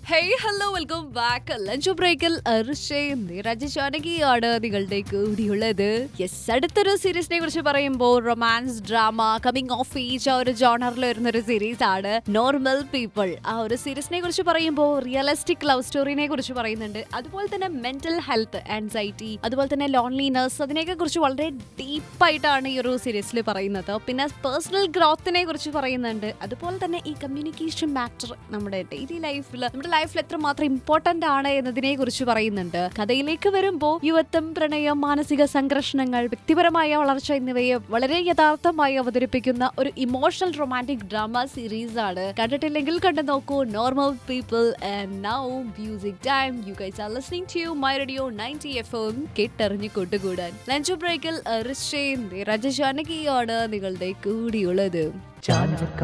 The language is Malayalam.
hey hello welcome back lunch ബ്രേക്കിൽ രാജശാനകിയാണ് നിങ്ങളുടെ കൂടിയുള്ളത് യെസ് അടുത്തൊരു സീരീസിനെ കുറിച്ച് പറയുമ്പോൾ romance drama coming of age ആ ഒരു ജോണറിൽ വരുന്ന ഒരു സീരീസ് ആണ് നോർമൽ പീപ്പിൾ ആ ഒരു സീരീസിനെ കുറിച്ച് പറയുമ്പോൾ റിയലിസ്റ്റിക് ലവ് സ്റ്റോറിനെ കുറിച്ച് പറയുന്നുണ്ട് അതുപോലെ തന്നെ മെന്റൽ ഹെൽത്ത് ആൻസൈറ്റി അതുപോലെ തന്നെ ലോൺലിനെസ് അതിനെയൊക്കെ കുറിച്ച് വളരെ ഡീപ്പായിട്ടാണ് ഈ ഒരു സീരീസിൽ പറയുന്നത് പിന്നെ പേഴ്സണൽ ഗ്രോത്തിനെ കുറിച്ച് പറയുന്നുണ്ട് അതുപോലെ തന്നെ ഈ കമ്മ്യൂണിക്കേഷൻ മാറ്റർ നമ്മുടെ ഡെയിലി ലൈഫിൽ നമ്മുടെ ലൈഫിൽ എത്രമാത്രം ഇമ്പോർട്ടന്റ് ആണ് എന്നതിനെ കുറിച്ച് പറയുന്നുണ്ട് കഥയിലേക്ക് വരുമ്പോൾ യുവത്വം പ്രണയം മാനസിക സംഘർഷണങ്ങൾ വ്യക്തിപരമായ വളർച്ച എന്നിവയെ വളരെ യഥാർത്ഥമായി അവതരിപ്പിക്കുന്ന ഒരു ഇമോഷണൽ റൊമാൻറ്റിക് ഡ്രാമ സീരീസ് ആണ് കണ്ടിട്ടില്ലെങ്കിൽ കണ്ടു നോക്കൂ normal people and now music time you guys are listening to my radio ninety F M കേട്ടറിഞ്ഞു കൊണ്ടുകൂടാൻ ലഞ്ച് ബ്രേക്കിൽ രജശാനകിയാണ് നിങ്ങളുടെ കൂടിയുള്ളത് चांद